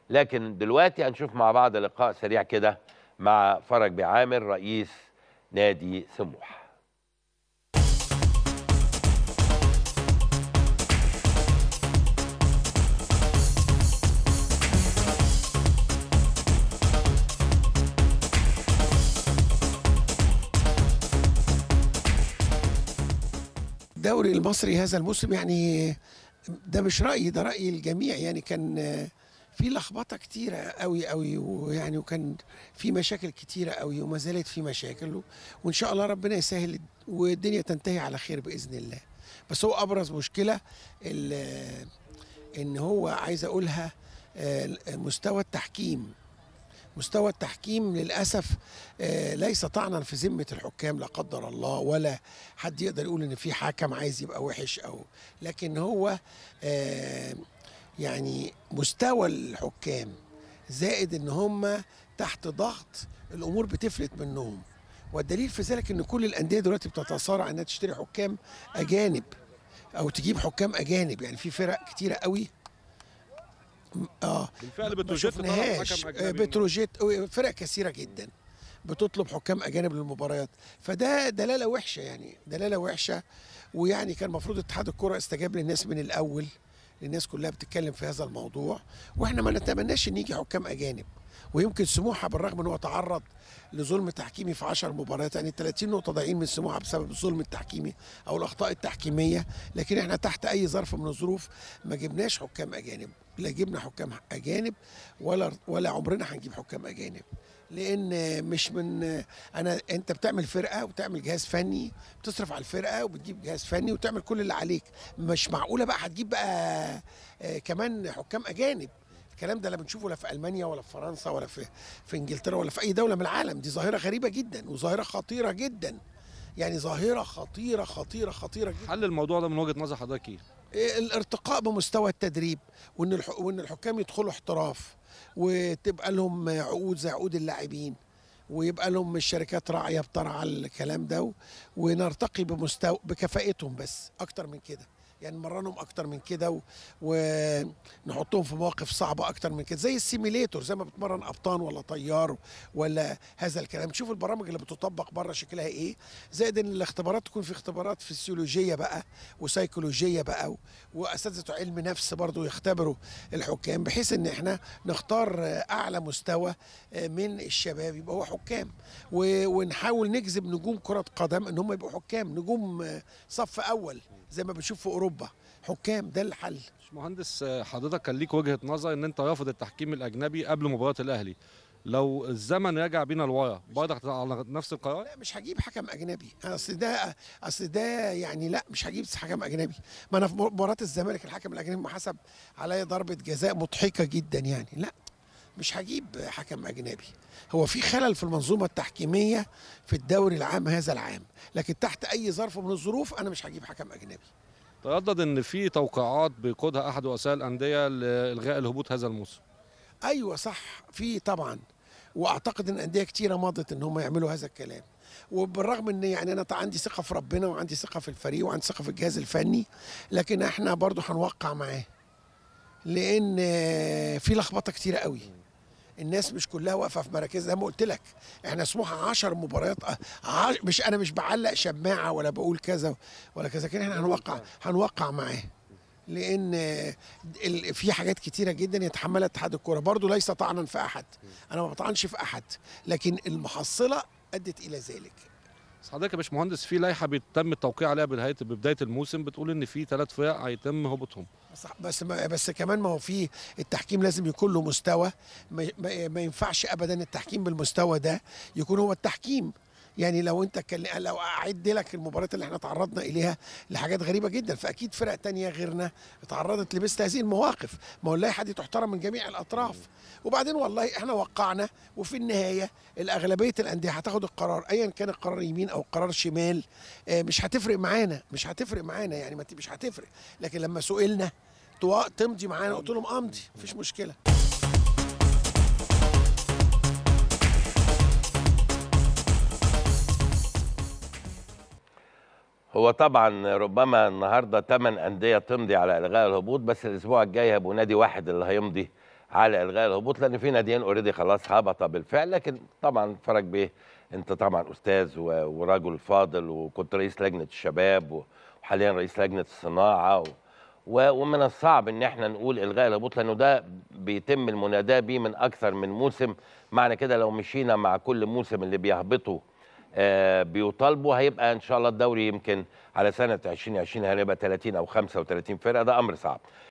لكن دلوقتي هنشوف مع بعض لقاء سريع كده مع فرج بعامر رئيس نادي سموحه الدوري المصري هذا الموسم يعني ده مش رأيي ده رأي الجميع يعني كان في لخبطة كتيرة قوي قوي ويعني وكان في مشاكل كتيرة قوي وما زالت في مشاكل وإن شاء الله ربنا يسهل والدنيا تنتهي على خير بإذن الله بس هو أبرز مشكلة ال- إن هو عايز أقولها آه، مستوى التحكيم مستوى التحكيم للاسف آه، ليس طعنا في ذمه الحكام لا قدر الله ولا حد يقدر يقول ان في حكم عايز يبقى وحش او لكن هو آه، يعني مستوى الحكام زائد ان هم تحت ضغط الامور بتفلت منهم والدليل في ذلك ان كل الانديه دلوقتي بتتصارع انها تشتري حكام اجانب او تجيب حكام اجانب يعني في فرق كتيره قوي اه بالفعل ما بتروجيت طلب شفناهاش حكم آه، أجنبي. بتروجيت آه، فرق كثيره جدا بتطلب حكام اجانب للمباريات فده دلاله وحشه يعني دلاله وحشه ويعني كان المفروض اتحاد الكره استجاب للناس من الاول الناس كلها بتتكلم في هذا الموضوع واحنا ما نتمناش ان يجي حكام اجانب ويمكن سموحه بالرغم ان هو تعرض لظلم تحكيمي في 10 مباريات يعني 30 نقطه ضايعين من سموحه بسبب الظلم التحكيمي او الاخطاء التحكيميه لكن احنا تحت اي ظرف من الظروف ما جبناش حكام اجانب لا جبنا حكام اجانب ولا ولا عمرنا هنجيب حكام اجانب لان مش من انا انت بتعمل فرقه وبتعمل جهاز فني بتصرف على الفرقه وبتجيب جهاز فني وتعمل كل اللي عليك مش معقوله بقى هتجيب بقى آه، كمان حكام اجانب الكلام ده لا بنشوفه لا في المانيا ولا في فرنسا ولا في في انجلترا ولا في اي دوله من العالم دي ظاهره غريبه جدا وظاهره خطيره جدا يعني ظاهره خطيره خطيره خطيره جدا حل الموضوع ده من وجهه نظر حضرتك ايه؟ إيه الارتقاء بمستوى التدريب وان الح... وان الحكام يدخلوا احتراف وتبقى لهم عقود زي عقود اللاعبين ويبقى لهم الشركات راعيه بترعى الكلام ده و... ونرتقي بمستوى بكفاءتهم بس اكتر من كده يعني نمرنهم اكتر من كده و... ونحطهم في مواقف صعبه اكتر من كده زي السيميليتور زي ما بتمرن ابطان ولا طيار ولا هذا الكلام تشوف البرامج اللي بتطبق بره شكلها ايه زائد ان الاختبارات تكون في اختبارات فسيولوجيه بقى وسيكولوجيه بقى و- واساتذه علم نفس برضو يختبروا الحكام بحيث ان احنا نختار آه، اعلى مستوى آه، من الشباب يبقى هو حكام و- ونحاول نجذب نجوم كره قدم ان هم يبقوا حكام نجوم آه، صف اول زي ما بنشوف في اوروبا حكام ده الحل مهندس آه، حضرتك كان ليك وجهه نظر ان انت رافض التحكيم الاجنبي قبل مباراه الاهلي لو الزمن رجع بينا لورا برضك هتبقى على نفس القرار؟ لا مش هجيب حكم اجنبي اصل ده اصل ده يعني لا مش هجيب حكم اجنبي ما انا في مباراه الزمالك الحكم الاجنبي محسب عليا ضربه جزاء مضحكه جدا يعني لا مش هجيب حكم اجنبي هو في خلل في المنظومه التحكيميه في الدوري العام هذا العام لكن تحت اي ظرف من الظروف انا مش هجيب حكم اجنبي تردد ان في توقعات بيقودها احد رؤساء الانديه لالغاء الهبوط هذا الموسم ايوه صح في طبعا واعتقد ان انديه كتيره مضت ان هم يعملوا هذا الكلام وبالرغم ان يعني انا عندي ثقه في ربنا وعندي ثقه في الفريق وعندي ثقه في الجهاز الفني لكن احنا برضو هنوقع معاه لان في لخبطه كتيره قوي الناس مش كلها واقفه في مراكزها زي ما قلت لك احنا سموحه 10 مباريات آه، ع- مش انا مش بعلق شماعه ولا بقول كذا ولا كذا لكن احنا هنوقع هنوقع معاه لان ال- في حاجات كتيره جدا يتحملها اتحاد الكوره برضو ليس طعنا في احد انا ما بطعنش في احد لكن المحصله ادت الى ذلك بس حضرتك يا باشمهندس في لائحه بيتم التوقيع عليها بنهايه ببدايه الموسم بتقول ان في ثلاث فرق هيتم هبوطهم بس بس ما بس كمان ما هو في التحكيم لازم يكون له مستوى ما, ما, ما ينفعش ابدا التحكيم بالمستوى ده يكون هو التحكيم يعني لو انت كان لو اعد لك المباريات اللي احنا تعرضنا اليها لحاجات غريبه جدا فاكيد فرق تانية غيرنا اتعرضت لمثل هذه المواقف ما هو اللائحه دي تحترم من جميع الاطراف وبعدين والله احنا وقعنا وفي النهايه الاغلبيه الانديه هتاخد القرار ايا كان القرار يمين او قرار شمال آه، مش هتفرق معانا مش هتفرق معانا يعني ما ت- مش هتفرق لكن لما سئلنا توا- تمضي معانا قلت لهم امضي مفيش مشكله هو طبعا ربما النهارده ثمان انديه تمضي على الغاء الهبوط بس الاسبوع الجاي هيبقوا نادي واحد اللي هيمضي على الغاء الهبوط لان في ناديين اوريدي خلاص هبط بالفعل لكن طبعا فرج بيه انت طبعا استاذ و- ورجل فاضل وكنت رئيس لجنه الشباب و- وحاليا رئيس لجنه الصناعه و و- ومن الصعب ان احنا نقول الغاء الهبوط لانه ده بيتم المناداه بيه من اكثر من موسم معنى كده لو مشينا مع كل موسم اللي بيهبطوا آه، بيطالبوا هيبقى ان شاء الله الدوري يمكن على سنه 2020 هنبقى 30 او 35 فرقه ده امر صعب